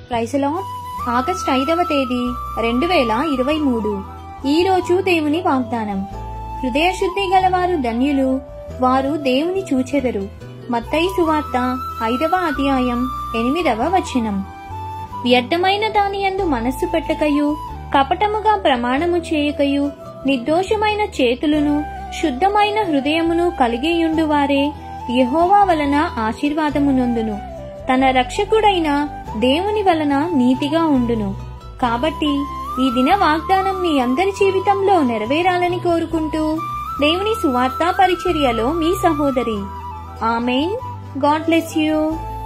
ప్రైసలా August ఐదవ తేదీ రెండు వేల ఇరవై మూడు ఈ రోజు దేవుని వాగ్దానం హృదయశుద్ధి గలవారు ధన్యులు వారు దేవుని చూచెదరు మత్తయి సువార్త ఐదవ అధ్యాయం ఎనిమిదవ వచనం వ్యర్థమైన దాని యందు మనస్సు పెట్టకయు కపటముగా ప్రమాణము చేయకయు నిర్దోషమైన చేతులను శుద్ధమైన హృదయమును కలిగియుండు వారే యెహోవా వలన ఆశీర్వాదమునొందును తన రక్షకుడైన దేవుని వలన నీతిగా ఉండును కాబట్టి ఈ దిన వాగ్దానం మీ అందరి జీవితంలో నెరవేరాలని కోరుకుంటూ దేవుని సువార్తా పరిచర్యలో మీ సహోదరి ఆమెన్ గాడ్ బ్లెస్ యూ